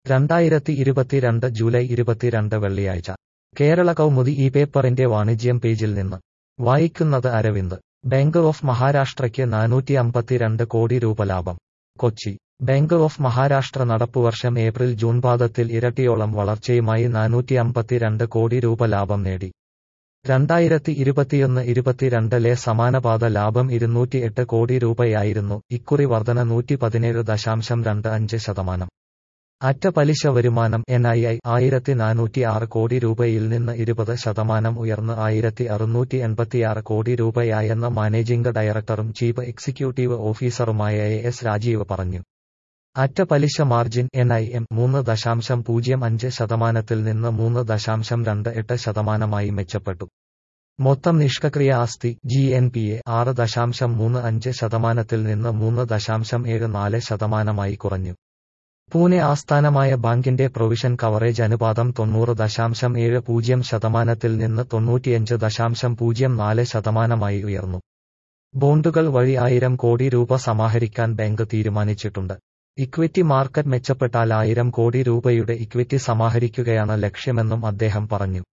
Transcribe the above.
രണ്ടായിരത്തി ഇരുപത്തിരണ്ട് ജൂലൈ ഇരുപത്തിരണ്ട് വെള്ളിയാഴ്ച കേരള കൗമുദി ഈ പേപ്പറിന്റെ വാണിജ്യം പേജിൽ നിന്ന് വായിക്കുന്നത് അരവിന്ദ് ബാങ്ക് ഓഫ് മഹാരാഷ്ട്രയ്ക്ക് നാനൂറ്റി അമ്പത്തിരണ്ട് കോടി രൂപ ലാഭം കൊച്ചി ബാങ്ക് ഓഫ് മഹാരാഷ്ട്ര നടപ്പുവർഷം ഏപ്രിൽ ജൂൺ പാദത്തിൽ ഇരട്ടിയോളം വളർച്ചയുമായി നാനൂറ്റി അമ്പത്തിരണ്ട് കോടി രൂപ ലാഭം നേടി രണ്ടായിരത്തി ഇരുപത്തിയൊന്ന് ഇരുപത്തിരണ്ടിലെ സമാനപാത ലാഭം ഇരുന്നൂറ്റി എട്ട് കോടി രൂപയായിരുന്നു ഇക്കുറി വർധന നൂറ്റി പതിനേഴ് ദശാംശം രണ്ട് അഞ്ച് ശതമാനം അറ്റ പലിശ വരുമാനം എൻ ഐ ഐ ആയിരത്തി നാനൂറ്റി ആറ് കോടി രൂപയിൽ നിന്ന് ഇരുപത് ശതമാനം ഉയർന്ന് ആയിരത്തി അറുന്നൂറ്റി എൺപത്തിയാറ് കോടി രൂപയായെന്ന് മാനേജിംഗ് ഡയറക്ടറും ചീഫ് എക്സിക്യൂട്ടീവ് ഓഫീസറുമായ എ എസ് രാജീവ് പറഞ്ഞു അറ്റ പലിശ മാർജിൻ എൻ ഐ എം മൂന്ന് ദശാംശം പൂജ്യം അഞ്ച് ശതമാനത്തിൽ നിന്ന് മൂന്ന് ദശാംശം രണ്ട് എട്ട് ശതമാനമായി മെച്ചപ്പെട്ടു മൊത്തം നിഷ്ക്രിയ ആസ്തി ജി എൻ പി എ ആറ് ദശാംശം മൂന്ന് അഞ്ച് ശതമാനത്തിൽ നിന്ന് മൂന്ന് ദശാംശം ഏഴ് നാല് ശതമാനമായി കുറഞ്ഞു പൂനെ ആസ്ഥാനമായ ബാങ്കിന്റെ പ്രൊവിഷൻ കവറേജ് അനുപാതം തൊണ്ണൂറ് ദശാംശം ഏഴ് പൂജ്യം ശതമാനത്തിൽ നിന്ന് തൊണ്ണൂറ്റിയഞ്ച് ദശാംശം പൂജ്യം നാല് ശതമാനമായി ഉയർന്നു ബോണ്ടുകൾ വഴി ആയിരം കോടി രൂപ സമാഹരിക്കാൻ ബാങ്ക് തീരുമാനിച്ചിട്ടുണ്ട് ഇക്വിറ്റി മാർക്കറ്റ് മെച്ചപ്പെട്ടാൽ ആയിരം കോടി രൂപയുടെ ഇക്വിറ്റി സമാഹരിക്കുകയാണ് ലക്ഷ്യമെന്നും അദ്ദേഹം പറഞ്ഞു